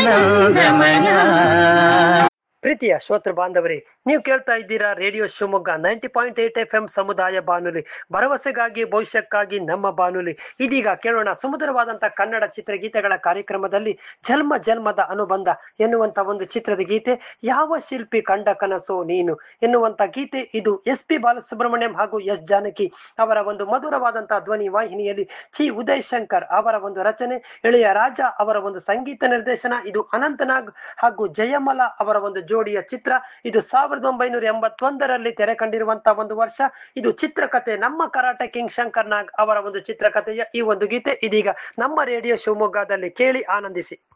ಆನಂದಮಯ ಪ್ರೀತಿಯ ಶ್ರೋತೃ ಬಾಂಧವರೇ ನೀವು ಕೇಳ್ತಾ ಇದ್ದೀರಾ radio Shivamogga ninety point eight F M ಸಮುದಾಯ ಬಾನುಲಿ ಭರವಸೆಗಾಗಿ ಭವಿಷ್ಯಕ್ಕಾಗಿ ನಮ್ಮ ಬಾನುಲಿ ಇದೀಗ ಕೇಳೋಣ ಸುಮಧುರವಾದಂತ ಕನ್ನಡ ಚಿತ್ರಗೀತೆಗಳ ಕಾರ್ಯಕ್ರಮದಲ್ಲಿ ಜನ್ಮ ಜನ್ಮದ ಅನುಬಂಧ ಎನ್ನುವಂತ ಒಂದು ಚಿತ್ರದ ಗೀತೆ ಯಾವ ಶಿಲ್ಪಿ ಕಂಡ ಕನಸು ನೀನು ಎನ್ನುವಂತ ಗೀತೆ ಇದು ಎಸ್ ಪಿ ಬಾಲಸುಬ್ರಹ್ಮಣ್ಯಂ ಹಾಗೂ ಎಸ್ ಜಾನಕಿ ಅವರ ಒಂದು ಮಧುರವಾದಂತಹ ಧ್ವನಿ ವಾಹಿನಿಯಲ್ಲಿ ಚಿ ಉದಯ್ ಶಂಕರ್ ಅವರ ಒಂದು ರಚನೆ ಎಳೆಯ ರಾಜ ಅವರ ಒಂದು ಸಂಗೀತ ನಿರ್ದೇಶನ ಇದು ಅನಂತನಾಗ್ ಹಾಗೂ ಜಯಮಲ ಅವರ ಒಂದು ಜೋಡಿಯ ಚಿತ್ರ ಇದು ಸಾವಿರದ ಒಂಬೈನೂರ ಎಂಬತ್ತೊಂದರಲ್ಲಿ ತೆರೆ ಕಂಡಿರುವಂತಹ ಒಂದು ವರ್ಷ ಇದು ಚಿತ್ರಕಥೆ ನಮ್ಮ ಕರಾಟೆ ಕಿಂಗ್ ಶಂಕರ್ ನಾಗ್ ಅವರ ಒಂದು ಚಿತ್ರಕಥೆಯ ಈ ಒಂದು ಗೀತೆ ಇದೀಗ ನಮ್ಮ ರೇಡಿಯೋ ಶಿವಮೊಗ್ಗದಲ್ಲಿ ಕೇಳಿ ಆನಂದಿಸಿ